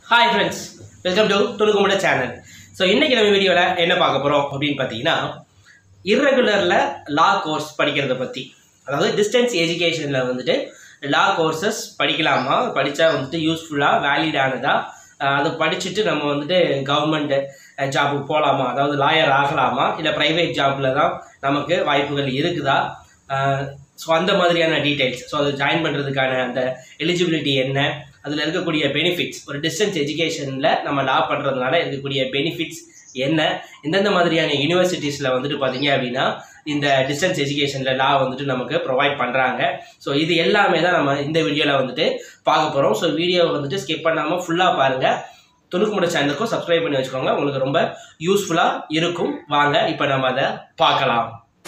hi friends welcome to துணுக்குமுட channel so இன்றைக்கி நம்ம வீடியோவில் என்ன பார்க்க போகிறோம் அப்படின்னு பார்த்தீங்கன்னா இர்ரெகுலரில் லா கோர்ஸ் படிக்கிறத பற்றி அதாவது டிஸ்டன்ஸ் எஜுகேஷனில் வந்துட்டு லா கோர்சஸ் படிக்கலாமா படித்தா வந்துட்டு யூஸ்ஃபுல்லாக வேலிடானதா அதை படிச்சுட்டு நம்ம வந்துட்டு கவர்மெண்ட் ஜாபுக்கு போகலாமா அதாவது லாயர் ஆகலாமா இல்லை ப்ரைவேட் ஜாப்பில் தான் நமக்கு வாய்ப்புகள் இருக்குதா ஸோ அந்த மாதிரியான டீட்டெயில்ஸ் ஸோ அது ஜாயின் பண்ணுறதுக்கான அந்த எலிஜிபிலிட்டி என்ன அதில் இருக்கக்கூடிய பெனிஃபிட்ஸ் ஒரு டிஸ்டன்ஸ் எஜுகேஷனில் நம்ம லா பண்ணுறதுனால இருக்கக்கூடிய பெனிஃபிட்ஸ் என்ன எந்தெந்த மாதிரியான யூனிவர்சிட்டிஸில் வந்துட்டு பார்த்தீங்க அப்படின்னா இந்த டிஸ்டன்ஸ் எஜுகேஷனில் லா வந்துட்டு நமக்கு ப்ரொவைட் பண்ணுறாங்க ஸோ இது எல்லாமே தான் நம்ம இந்த வீடியோவில் வந்துட்டு பார்க்க போகிறோம் ஸோ வீடியோவை வந்துட்டு ஸ்கிப் பண்ணாமல் ஃபுல்லாக பாருங்கள் துணுக்குமுட சேனலுக்கும் சப்ஸ்கிரைப் பண்ணி வச்சுக்கோங்க உங்களுக்கு ரொம்ப யூஸ்ஃபுல்லாக இருக்கும் வாங்க இப்போ நம்ம அதை பார்க்கலாம்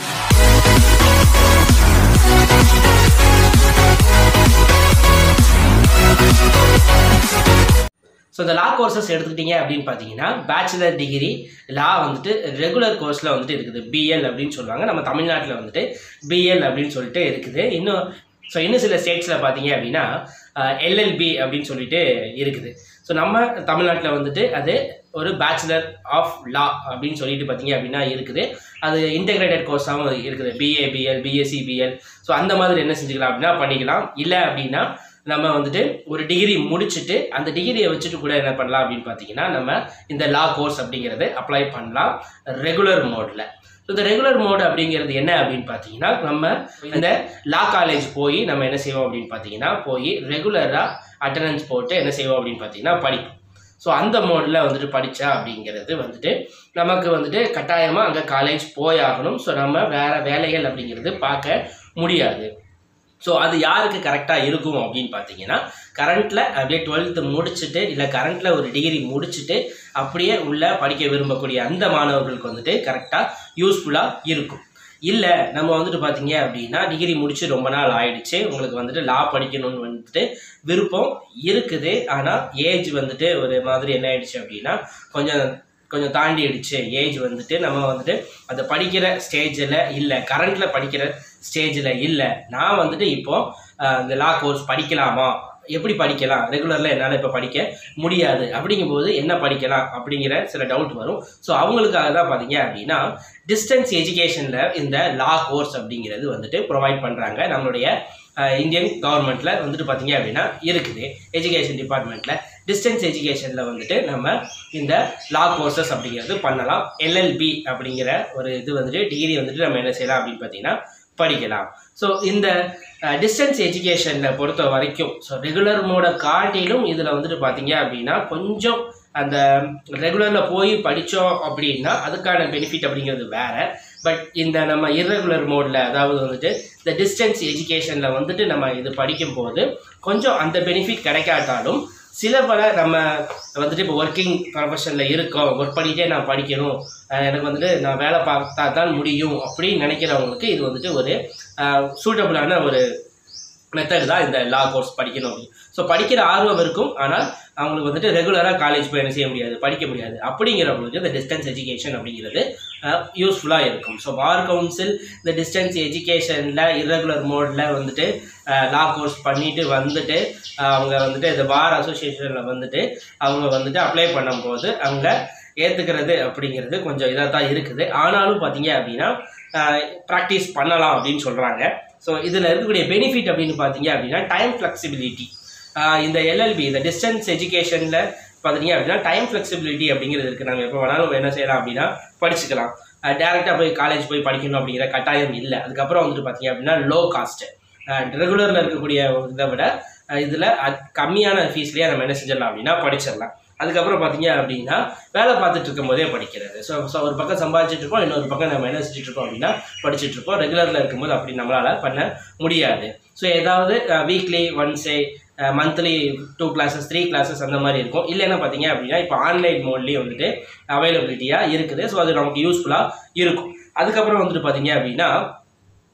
ஸோ இந்த லா கோர்சஸ் எடுத்துக்கிட்டீங்க அப்படின்னு பார்த்தீங்கன்னா பேச்சுலர் டிகிரி லா வந்துட்டு ரெகுலர் கோர்ஸில் வந்துட்டு இருக்குது பிஎல் அப்படின்னு சொல்லுவாங்க நம்ம தமிழ்நாட்டில் வந்துட்டு பிஎல் அப்படின்னு சொல்லிட்டு இருக்குது இன்னும் ஸோ இன்னும் சில ஸ்டேட்ஸில் பார்த்தீங்க அப்படின்னா எல்எல்பி அப்படின்னு சொல்லிட்டு இருக்குது ஸோ நம்ம தமிழ்நாட்டில் வந்துட்டு அது ஒரு பேச்சுலர் ஆஃப் லா அப்படின்னு சொல்லிட்டு பார்த்தீங்க அப்படின்னா இருக்குது அது இன்டெகிரேட்டட் கோர்ஸாகவும் இருக்குது BA BL BSc BL so அந்த மாதிரி என்ன செஞ்சுக்கலாம் அப்படின்னா பண்ணிக்கலாம் இல்லை அப்படின்னா நம்ம வந்துட்டு ஒரு டிகிரி முடிச்சுட்டு அந்த டிகிரியை வச்சுட்டு கூட என்ன பண்ணலாம் அப்படின்னு பார்த்தீங்கன்னா நம்ம இந்த லா கோர்ஸ் அப்படிங்கிறது அப்ளை பண்ணலாம் ரெகுலர் மோடில் ஸோ இந்த ரெகுலர் மோடு அப்படிங்கிறது என்ன அப்படின்னு பார்த்தீங்கன்னா நம்ம இந்த லா காலேஜ் போய் நம்ம என்ன செய்வோம் அப்படின்னு பார்த்தீங்கன்னா போய் ரெகுலராக அட்டண்டன்ஸ் போட்டு என்ன செய்வோம் அப்படின்னு பார்த்தீங்கன்னா படிப்போம் ஸோ அந்த மோடில் வந்துட்டு படித்தா அப்படிங்கிறது வந்துட்டு நமக்கு வந்துட்டு கட்டாயமாக அங்கே காலேஜ் போயாகணும் ஸோ நம்ம வேறு வேலைகள் அப்படிங்கிறது பார்க்க முடியாது ஸோ அது யாருக்கு கரெக்டாக இருக்கும் அப்படின்னு பார்த்தீங்கன்னா கரண்ட்டில் அப்படியே டுவெல்த்து முடிச்சுட்டு இல்லை கரண்ட்டில் ஒரு டிகிரி முடிச்சுட்டு அப்படியே உள்ள படிக்க விரும்பக்கூடிய அந்த மாணவர்களுக்கு வந்துட்டு கரெக்டாக யூஸ்ஃபுல்லாக இருக்கும் இல்லை நம்ம வந்துட்டு பார்த்தீங்க அப்படின்னா டிகிரி முடிச்சு ரொம்ப நாள் ஆயிடுச்சு உங்களுக்கு வந்துட்டு லா படிக்கணும்னு வந்துட்டு விருப்பம் இருக்குது ஆனால் ஏஜ் வந்துட்டு ஒரு மாதிரி என்ன ஆயிடுச்சு அப்படின்னா கொஞ்சம் கொஞ்சம் தாண்டிடுச்சு ஏஜ் வந்துட்டு நம்ம வந்துட்டு அதை படிக்கிற ஸ்டேஜில் இல்லை கரண்ட்டில் படிக்கிற ஸ்டேஜில் இல்லை நான் வந்துட்டு இப்போது இந்த லா கோர்ஸ் படிக்கலாமா எப்படி படிக்கலாம் ரெகுலரில் என்னால் இப்போ படிக்க முடியாது அப்படிங்கும்போது என்ன படிக்கலாம் அப்படிங்கிற சில டவுட் வரும் ஸோ அவங்களுக்காக தான் பார்த்தீங்க அப்படின்னா டிஸ்டன்ஸ் எஜுகேஷனில் இந்த லா கோர்ஸ் அப்படிங்கிறது வந்துட்டு ப்ரொவைட் பண்ணுறாங்க நம்மளுடைய இந்தியன் கவர்மெண்ட்டில் வந்துட்டு பார்த்தீங்க அப்படின்னா இருக்குது எஜுகேஷன் டிபார்ட்மெண்ட்டில் டிஸ்டன்ஸ் எஜுகேஷனில் வந்துட்டு நம்ம இந்த லா கோர்சஸ் அப்படிங்கிறது பண்ணலாம் எல்எல்பி அப்படிங்கிற ஒரு இது வந்துட்டு டிகிரி வந்துட்டு நம்ம என்ன செய்யலாம் அப்படின்னு பார்த்தீங்கன்னா படிக்கலாம் ஸோ இந்த டிஸ்டன்ஸ் எஜுகேஷனில் பொறுத்த வரைக்கும் ஸோ ரெகுலர் மோட காட்டிலும் இதில் வந்துட்டு பார்த்தீங்க அப்படின்னா கொஞ்சம் அந்த ரெகுலரில் போய் படித்தோம் அப்படின்னா அதுக்கான பெனிஃபிட் அப்படிங்கிறது வேறு பட் இந்த நம்ம இர்ரெகுலர் மோடில் அதாவது வந்துட்டு இந்த டிஸ்டன்ஸ் எஜுகேஷனில் வந்துட்டு நம்ம இது படிக்கும்போது கொஞ்சம் அந்த பெனிஃபிட் கிடைக்காட்டாலும் சில பல நம்ம வந்துட்டு இப்போ ஒர்க்கிங் ப்ரொஃபஷனில் இருக்கோம் ஒர்க் பண்ணிகிட்டே நான் படிக்கணும் எனக்கு வந்துட்டு நான் வேலை பார்த்தா தான் முடியும் அப்படின்னு நினைக்கிறவங்களுக்கு இது வந்துட்டு ஒரு சூட்டபுளான ஒரு மெத்தட் தான் இந்த லா கோர்ஸ் படிக்கணும் அப்படின்னு ஸோ படிக்கிற ஆர்வம் இருக்கும் ஆனால் அவங்களுக்கு வந்துட்டு ரெகுலராக காலேஜ் போய் என்ன செய்ய முடியாது படிக்க முடியாது அப்படிங்கிறவங்களுக்கு இந்த டிஸ்டன்ஸ் எஜுகேஷன் அப்படிங்கிறது யூஸ்ஃபுல்லாக இருக்கும் ஸோ பார் கவுன்சில் இந்த டிஸ்டன்ஸ் எஜுகேஷனில் இர்ரெகுலர் மோடில் வந்துட்டு லா கோர்ஸ் பண்ணிட்டு வந்துட்டு அவங்க வந்துட்டு இந்த பார் அசோசியேஷனில் வந்துட்டு அவங்க வந்துட்டு அப்ளை பண்ணும்போது அவங்க ஏற்றுக்கிறது அப்படிங்கிறது கொஞ்சம் இதாக தான் இருக்குது ஆனாலும் பார்த்தீங்க அப்படின்னா ப்ராக்டிஸ் பண்ணலாம் அப்படின்னு சொல்கிறாங்க ஸோ இதில் இருக்கக்கூடிய பெனிஃபிட் அப்படின்னு பார்த்தீங்க அப்படின்னா டைம் ஃப்ளெக்சிபிலிட்டி இந்த எல்எல்பி இந்த டிஸ்டன்ஸ் எஜுகேஷனில் பார்த்தீங்க அப்படின்னா டைம் ஃப்ளெக்சிபிலிட்டி அப்படிங்கிறது இருக்குது நம்ம எப்போ வேணாலும் என்ன செய்யலாம் அப்படின்னா படிச்சுக்கலாம் டேரெக்டாக போய் காலேஜ் போய் படிக்கணும் அப்படிங்கிற கட்டாயம் இல்லை அதுக்கப்புறம் வந்துட்டு பார்த்தீங்க அப்படின்னா லோ காஸ்ட்டு ரெகுலரில் இருக்கக்கூடிய இதை விட இதில் கம்மியான ஃபீஸ்லேயே நம்ம என்ன செஞ்சிடலாம் அப்படின்னா படிச்சிடலாம் அதுக்கப்புறம் பார்த்தீங்க அப்படின்னா வேலை பார்த்துட்டு இருக்கும் போதே படிக்கிறது ஸோ ஸோ ஒரு பக்கம் சம்பாதிச்சுட்டு இருக்கோம் இன்னொரு பக்கம் நம்ம என்ன செஞ்சுட்டு இருக்கோம் அப்படின்னா படிச்சுட்டு இருக்கோம் ரெகுலரில் இருக்கும்போது அப்படி நம்மளால் பண்ண முடியாது ஸோ ஏதாவது வீக்லி ஒன்ஸே monthly two classes three classes அந்த மாதிரி இருக்கும் இல்லைன்னா பார்த்தீங்க அப்படின்னா இப்போ ஆன்லைன் மோட்லேயும் வந்துட்டு அவைலபிலிட்டியாக இருக்குது ஸோ அது நமக்கு யூஸ்ஃபுல்லாக இருக்கும் அதுக்கப்புறம் வந்துட்டு பார்த்தீங்க அப்படின்னா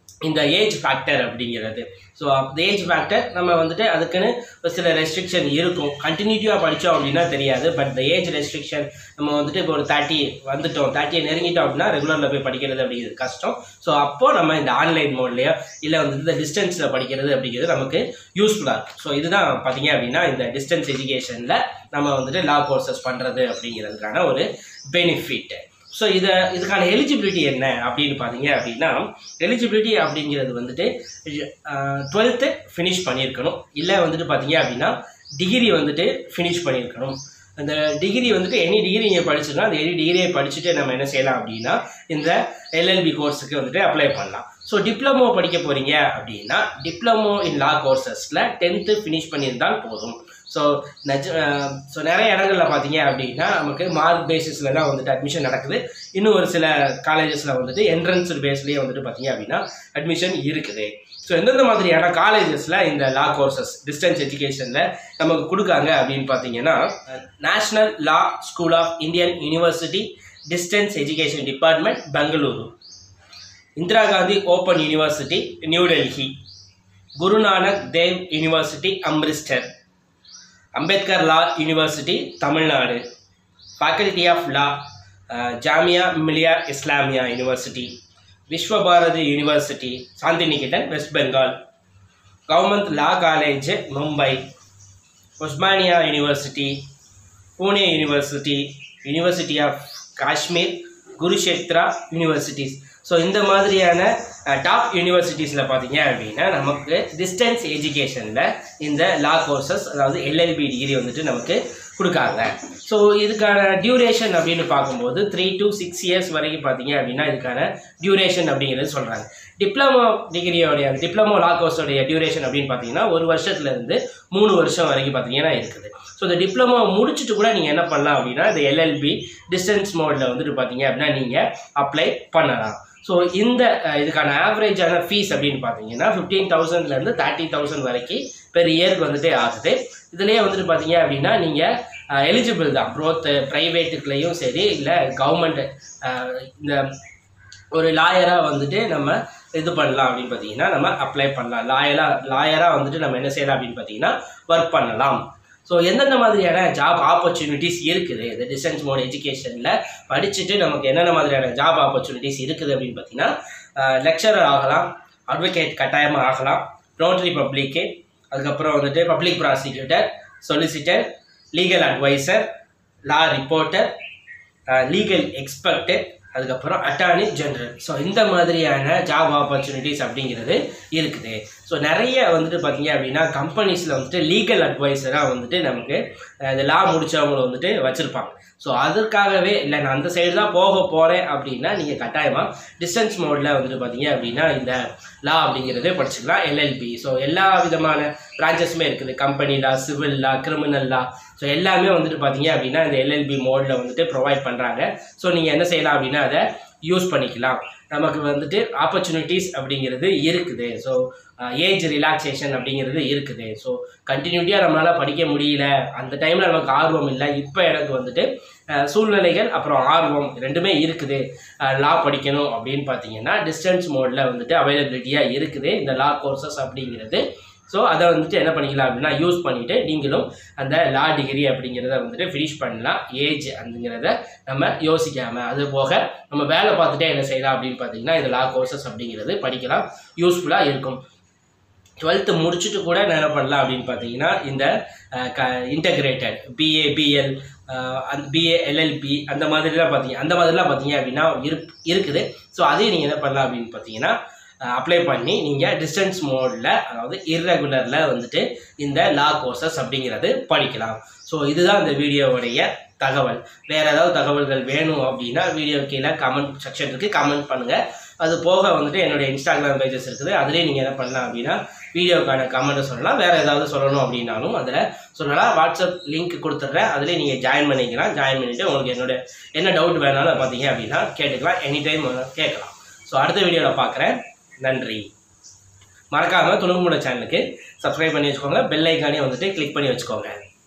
இந்த ஏஜ் ஃபேக்டர் அப்படிங்கிறது ஸோ அந்த ஏஜ் ஃபேக்டர் நம்ம வந்துட்டு அதுக்குன்னு ஒரு சில ரெஸ்ட்ரிக்ஷன் இருக்கும் கண்டினியூட்டிவாக படித்தோம் அப்படின்னா தெரியாது பட் இந்த ஏஜ் ரெஸ்ட்ரிக்ஷன் நம்ம வந்துட்டு இப்போ ஒரு தேர்ட்டி வந்துட்டோம் தேர்ட்டியை நெருங்கிட்டோம் அப்படின்னா ரெகுலரில் போய் படிக்கிறது அப்படிங்கிறது கஷ்டம் ஸோ அப்போது நம்ம இந்த ஆன்லைன் மோட்லேயோ இல்லை வந்து இந்த டிஸ்டன்ஸில் படிக்கிறது அப்படிங்கிறது நமக்கு யூஸ்ஃபுல்லாக இருக்கும் ஸோ இதுதான் பார்த்தீங்க அப்படின்னா இந்த டிஸ்டன்ஸ் எஜுகேஷனில் நம்ம வந்துட்டு லா கோர்சஸ் பண்ணுறது அப்படிங்கிறதுக்கான ஒரு பெனிஃபிட் ஸோ இதை இதுக்கான எலிஜிபிலிட்டி என்ன அப்படின்னு பார்த்தீங்க அப்படின்னா எலிஜிபிலிட்டி அப்படிங்கிறது வந்துட்டு டுவெல்த்து ஃபினிஷ் பண்ணியிருக்கணும் இல்லை வந்துட்டு பார்த்தீங்க அப்படின்னா டிகிரி வந்துட்டு ஃபினிஷ் பண்ணியிருக்கணும் அந்த டிகிரி வந்துட்டு எனி டிகிரி நீங்கள் படிச்சிருந்தா அந்த எனி டிகிரியை படிச்சுட்டு நம்ம என்ன செய்யலாம் அப்படின்னா இந்த எல்எல்பி கோர்ஸுக்கு வந்துட்டு அப்ளை பண்ணலாம் ஸோ டிப்ளமோ படிக்க போகிறீங்க அப்படின்னா டிப்ளமோ இன் லா கோர்சஸில் டென்த்து ஃபினிஷ் பண்ணியிருந்தால் போதும் ஸோ நஜ ஸோ நிறைய இடங்களில் பார்த்தீங்க அப்படின்னா நமக்கு மார்க் பேசிஸில் தான் வந்துட்டு அட்மிஷன் நடக்குது இன்னும் ஒரு சில காலேஜஸில் வந்துட்டு என்ட்ரன்ஸ் பேஸ்லேயே வந்துட்டு பார்த்தீங்க அப்படின்னா அட்மிஷன் இருக்குது ஸோ எந்தெந்த மாதிரியான காலேஜஸில் இந்த லா கோர்சஸ் டிஸ்டன்ஸ் எஜுகேஷனில் நமக்கு கொடுக்காங்க அப்படின்னு பார்த்தீங்கன்னா national law school of Indian university distance education department Bengaluru Indira Gandhi open university new Delhi Guru Nanak Dev university Amritsar Ambedkar law university Tamil Nadu faculty of law Jamia Millia Islamia university Visva Bharati university Santiniketan West Bengal government law college Mumbai Osmania university Pune university university of Kashmir Kurukshetra universities so இந்த மாதிரியான top யூனிவர்சிட்டிஸில் பார்த்தீங்க அப்படின்னா நமக்கு distance எஜுகேஷனில் இந்த law courses அதாவது LLB degree வந்துட்டு நமக்கு கொடுக்காங்க ஸோ இதுக்கான டியூரேஷன் அப்படின்னு பார்க்கும்போது த்ரீ டு சிக்ஸ் இயர்ஸ் வரைக்கும் பார்த்தீங்க அப்படின்னா இதுக்கான டியூரேஷன் அப்படிங்கிறது சொல்கிறாங்க டிப்ளமோ டிகிரியோடைய டிப்ளமோ லா கோர்ஸோடைய டியூரேஷன் அப்படின்னு பார்த்தீங்கன்னா ஒரு வருஷத்துலேருந்து மூணு வருஷம் வரைக்கும் பார்த்தீங்கன்னா இருக்குது ஸோ இந்த டிப்ளமோ முடிச்சுட்டு கூட நீங்கள் என்ன பண்ணலாம் அப்படின்னா இந்த எல்எல்பி டிஸ்டன்ஸ் மோடில் வந்துட்டு பார்த்தீங்க அப்படின்னா நீங்கள் அப்ளை பண்ணலாம் ஸோ இந்த அஹ், இதுக்கான ஆவரேஜான ஃபீஸ் அப்படின்னு பார்த்தீங்கன்னா ஃபிஃப்டீன் தௌசண்ட்லேருந்து தேர்ட்டி தௌசண்ட் வரைக்கும் பெர் இயருக்கு வந்துட்டு ஆகுது இதுலேயே வந்துட்டு பார்த்தீங்க அப்படின்னா நீங்கள் எலிஜிபிள் தான் ப்ரோத் ப்ரைவேட்டுக்குள்ளேயும் சரி இல்லை கவர்மெண்ட் இந்த ஒரு லாயராக வந்துட்டு நம்ம இது பண்ணலாம் அப்படின்னு பார்த்தீங்கன்னா நம்ம அப்ளை பண்ணலாம் லாயராக லாயராக வந்துட்டு நம்ம என்ன செய்யலாம் அப்படின்னு பார்த்தீங்கன்னா ஒர்க் பண்ணலாம் ஸோ எந்தெந்த மாதிரியான ஜாப் ஆப்பர்ச்சுனிட்டிஸ் இருக்குது இந்த டிஸ்டன்ஸ் மோட் எஜுகேஷனில் படிச்சுட்டு நமக்கு என்னென்ன மாதிரியான ஜாப் ஆப்பர்ச்சுனிட்டிஸ் இருக்குது அப்படின்னு பார்த்தீங்கன்னா லெக்சரர் ஆகலாம் அட்வொகேட் கட்டாயமாக ஆகலாம் நோட்டரி பப்ளிக்கு அதுக்கப்புறம் வந்துட்டு public prosecutor solicitor legal adviser law reporter legal expert அதுக்கப்புறம் அட்டார்னி ஜெனரல் ஸோ இந்த மாதிரியான ஜாப் ஆப்பர்ச்சுனிட்டிஸ் அப்படிங்கிறது இருக்குது ஸோ நிறைய வந்துட்டு பார்த்தீங்க அப்படின்னா கம்பெனிஸில் வந்துட்டு லீகல் அட்வைசராக வந்துட்டு நமக்கு அஹ், இந்த லா முடிச்சவங்களை வந்துட்டு வச்சுருப்பாங்க ஸோ அதற்காகவே இல்லை நான் அந்த சைடு தான் போக போகிறேன் அப்படின்னா நீங்கள் கட்டாயமாக டிஸ்டன்ஸ் மோடில் வந்துட்டு பார்த்தீங்க அப்படின்னா இந்த லா அப்படிங்கிறது படிச்சுக்கலாம் எல்எல்பி ஸோ எல்லா விதமான பிரான்ச்சஸுமே இருக்குது company law civil law criminal law so எல்லாமே வந்துட்டு பார்த்தீங்க அப்படின்னா இந்த எல்எல்பி மோடில் வந்துட்டு ப்ரொவைட் பண்ணுறாங்க ஸோ நீங்கள் என்ன செய்யலாம் அப்படின்னா அதை யூஸ் பண்ணிக்கலாம் நமக்கு வந்துட்டு ஆப்பர்ச்சுனிட்டிஸ் அப்படிங்கிறது இருக்குது ஸோ ஏஜ் ரிலாக்ஸேஷன் அப்படிங்கிறது இருக்குது ஸோ கண்டினியூட்டியாக நம்மளால் படிக்க முடியல அந்த டைமில் நமக்கு ஆர்வம் இல்லை இப்போ எனக்கு வந்துட்டு அஹ், சூழ்நிலைகள் அப்புறம் ஆர்வம் ரெண்டுமே இருக்குது லா படிக்கணும் அப்படின்னு பார்த்தீங்கன்னா டிஸ்டன்ஸ் மோடில் வந்துட்டு அவைலபிலிட்டியாக இருக்குது இந்த லா கோர்சஸ் அப்படிங்கிறது ஸோ அதை வந்துட்டு என்ன பண்ணிக்கலாம் அப்படின்னா யூஸ் பண்ணிவிட்டு நீங்களும் அந்த லா டிகிரி அப்படிங்கிறத வந்துட்டு ஃபினிஷ் பண்ணலாம் ஏஜ் அப்படிங்கிறத நம்ம யோசிக்காமல் அது போக நம்ம வேலை பார்த்துட்டே என்ன செய்யலாம் அப்படின்னு பார்த்தீங்கன்னா இந்த லா கோர்சஸ் அப்படிங்கிறது படிக்கலாம் யூஸ்ஃபுல்லாக இருக்கும் டுவெல்த்து முடிச்சுட்டு கூட நான் என்ன பண்ணலாம் அப்படின்னு பார்த்தீங்கன்னா இந்த அஹ், க இன்டகிரேட்டட் பிஏ பிஎல் அந்த பிஏ எல்எல்பி அந்த மாதிரிலாம் பார்த்தீங்க அந்த மாதிரிலாம் பார்த்தீங்க அப்படின்னா இருப் இருக்குது ஸோ அதையும் நீங்கள் என்ன பண்ணலாம் அப்படின்னு பார்த்தீங்கன்னா அப்ளை பண்ணி நீங்கள் டிஸ்டன்ஸ் மோடில் அதாவது இர்ரெகுலரில் வந்துட்டு இந்த லா கோர்சஸ் அப்படிங்கிறது படிக்கலாம் ஸோ இதுதான் இந்த வீடியோவுடைய தகவல் வேறு ஏதாவது தகவல்கள் வேணும் அப்படின்னா வீடியோ கீழே கமெண்ட் செக்ஷன் இருக்குது கமெண்ட் பண்ணுங்கள் அது போக வந்துட்டு என்னுடைய இன்ஸ்டாகிராம் பேஜஸ் இருக்குது அதுலேயே நீங்கள் என்ன பண்ணலாம் அப்படின்னா வீடியோக்கான கமெண்ட்டை சொல்லலாம் வேறு ஏதாவது சொல்லணும் அப்படின்னாலும் அதில் சொல்லலாம் வாட்ஸ்அப் லிங்க் கொடுத்துட்றேன் அதிலே நீங்கள் ஜாயின் பண்ணிக்கலாம் ஜாயின் பண்ணிவிட்டு உங்களுக்கு என்னோட என்ன டவுட் வேணாலும் பார்த்தீங்க அப்படின்னா கேட்டுக்கலாம் எனி டைம் கேட்கலாம் ஸோ அடுத்த வீடியோவில் பார்க்குறேன் நன்றி மறக்காமல் துணுக்குமுட சேனலுக்கு சப்ஸ்கிரைப் பண்ணி வச்சுக்கோங்க பெல் ஐக்கானே வந்துட்டு கிளிக் பண்ணி வச்சுக்கோங்க